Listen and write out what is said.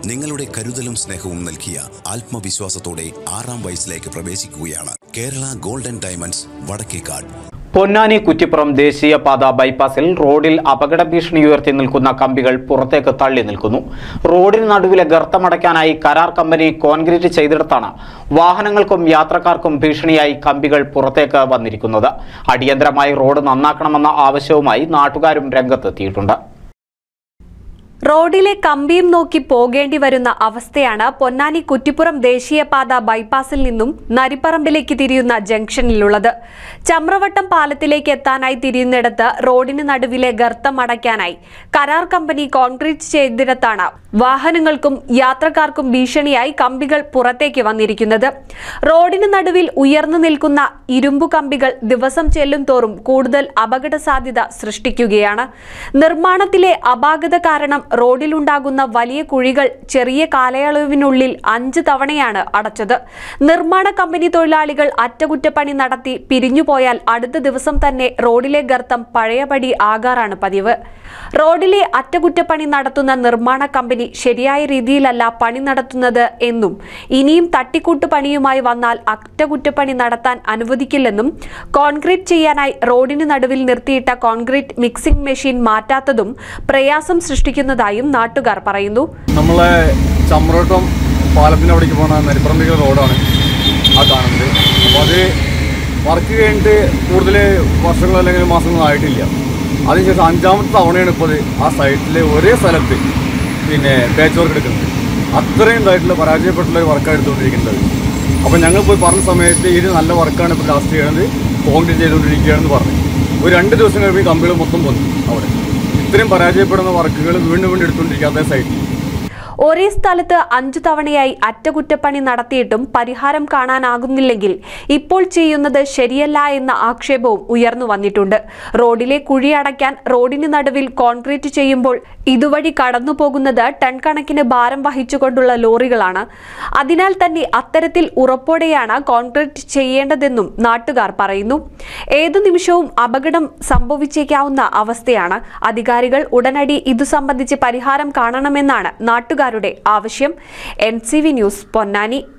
നിങ്ങളുടെ കരുതലും സ്നേഹവും നൽകിയ ആത്മവിശ്വാസത്തോടെ ആറാം വയസ്സിലേക്ക് പ്രവേശിക്കുകയാണ് കേരള ഗോൾഡൻ ഡയമണ്ട്സ് വടക്കേക്കാട് പൊന്നാനി കുറ്റിപ്പുറം ദേശീയപാത ബൈപ്പാസിൽ റോഡിൽ അപകട ഭീഷണി ഉയർത്തി നിൽക്കുന്ന കമ്പികൾ പുറത്തേക്ക് തള്ളി നിൽക്കുന്നു റോഡിന് നടുവിലെ ഗർത്തമടയ്ക്കാനായി കരാർ കമ്പനി കോൺക്രീറ്റ് ചെയ്തെടുത്താണ് വാഹനങ്ങൾക്കും യാത്രക്കാർക്കും ഭീഷണിയായി കമ്പികൾ പുറത്തേക്ക് വന്നിരിക്കുന്നത് അടിയന്തരമായി റോഡ് നന്നാക്കണമെന്ന ആവശ്യവുമായി നാട്ടുകാരും രംഗത്തെത്തിയിട്ടുണ്ട് റോഡിലെ കമ്പിയും നോക്കി പോകേണ്ടി വരുന്ന അവസ്ഥയാണ് പൊന്നാനി കുറ്റിപ്പുറം ദേശീയപാത ബൈപ്പാസിൽ നിന്നും നരിപ്പറമ്പിലേക്ക് തിരിയുന്ന ജംഗ്ഷനിലുള്ളത് ചമ്രവട്ടം പാലത്തിലേക്ക് എത്താനായി തിരിയുന്നിടത്ത് റോഡിന് നടുവിലെ ഗർത്തം അടയ്ക്കാനായി കരാർ കമ്പനി കോൺക്രീറ്റ് ചെയ്തിടത്താണ് വാഹനങ്ങൾക്കും യാത്രക്കാർക്കും ഭീഷണിയായി കമ്പികൾ പുറത്തേക്ക് വന്നിരിക്കുന്നത് റോഡിന് നടുവിൽ ഉയർന്നു നിൽക്കുന്ന ഇരുമ്പു കമ്പികൾ ദിവസം ചെല്ലും തോറും കൂടുതൽ അപകട സാധ്യത സൃഷ്ടിക്കുകയാണ് നിർമ്മാണത്തിലെ അപാകത കാരണം റോഡിലുണ്ടാകുന്ന വലിയ കുഴികൾ ചെറിയ കാലയളവിനുള്ളിൽ അഞ്ച് തവണയാണ് അടച്ചത് നിർമ്മാണ കമ്പനി തൊഴിലാളികൾ അറ്റകുറ്റപ്പണി നടത്തി പിരിഞ്ഞുപോയാൽ അടുത്ത ദിവസം തന്നെ റോഡിലെ ഗർത്തം പഴയപടി ആകാറാണ് പതിവ് റോഡിലെ അറ്റകുറ്റപ്പണി നടത്തുന്ന നിർമ്മാണ കമ്പനി ശരിയായ രീതിയിലല്ല പണി നടത്തുന്നത് എന്നും ഇനിയും തട്ടിക്കൂട്ട് പണിയുമായി വന്നാൽ അറ്റകുറ്റപ്പണി നടത്താൻ അനുവദിക്കില്ലെന്നും കോൺക്രീറ്റ് ചെയ്യാനായി റോഡിന് നടുവിൽ നിർത്തിയിട്ട കോൺക്രീറ്റ് മിക്സിംഗ് മെഷീൻ മാറ്റാത്തതും പ്രയാസം സൃഷ്ടിക്കുന്നതായും നാട്ടുകാർ പറയുന്നു നമ്മളെ ചമ്രോട്ടം പാലത്തിൻ്റെ അവിടേക്ക് പോകുന്ന നരിപ്പറമ്പിക്കൽ റോഡാണ് ആ കാണുന്നത് അപ്പോൾ അത് വർക്ക് കഴിഞ്ഞിട്ട് കൂടുതൽ വർഷങ്ങളോ അല്ലെങ്കിൽ മാസങ്ങളോ ആയിട്ടില്ല അതിനുശേഷം അഞ്ചാമത്തെ തവണയാണ് ഇപ്പോൾ ഇത് ആ സൈറ്റിലെ ഒരേ സ്ഥലത്ത് പിന്നെ പാച്ച് വർക്ക് എടുക്കുന്നത് അത്രയും ഇതായിട്ടുള്ള പരാജയപ്പെട്ടുള്ള ഒരു വർക്കാണ് എടുത്തുകൊണ്ടിരിക്കുന്നത് അപ്പോൾ ഞങ്ങൾ പോയി പറഞ്ഞ സമയത്ത് ഇത് നല്ല വർക്കാണ് ഇപ്പോൾ ലാസ്റ്റ് ചെയ്യുന്നത് കോൺക്രീറ്റ് ചെയ്തുകൊണ്ടിരിക്കുകയാണെന്ന് പറഞ്ഞു ഒരു രണ്ട് ദിവസം കഴിയുമ്പോൾ ഈ കമ്പികൾ മൊത്തം വന്നു അവിടെ ഇത്രയും പരാജയപ്പെടുന്ന വർക്കുകൾ വീണ്ടും വീണ്ടും എടുത്തുകൊണ്ടിരിക്കാത്ത സൈറ്റിൽ ഒരേ സ്ഥലത്ത് അഞ്ചു തവണയായി അറ്റകുറ്റപ്പണി നടത്തിയിട്ടും പരിഹാരം കാണാനാകുന്നില്ലെങ്കിൽ ഇപ്പോൾ ചെയ്യുന്നത് ശരിയല്ല എന്ന ആക്ഷേപവും ഉയർന്നു വന്നിട്ടുണ്ട് റോഡിലെ കുഴി അടയ്ക്കാൻ റോഡിന് നടുവിൽ കോൺക്രീറ്റ് ചെയ്യുമ്പോൾ ഇതുവഴി കടന്നു പോകുന്നത് ടൺ കണക്കിന് ഭാരം വഹിച്ചുകൊണ്ടുള്ള ലോറികളാണ് അതിനാൽ തന്നെ അത്തരത്തിൽ ഉറപ്പോടെയാണ് കോൺക്രീറ്റ് ചെയ്യേണ്ടതെന്നും നാട്ടുകാർ പറയുന്നു ഏതു നിമിഷവും അപകടം സംഭവിച്ചേക്കാവുന്ന അവസ്ഥയാണ് അധികാരികൾ ഉടനടി ഇതു സംബന്ധിച്ച് പരിഹാരം കാണണമെന്നാണ് നാട്ടുകാരുടെ ആവശ്യം എൻ ന്യൂസ് പൊന്നാനി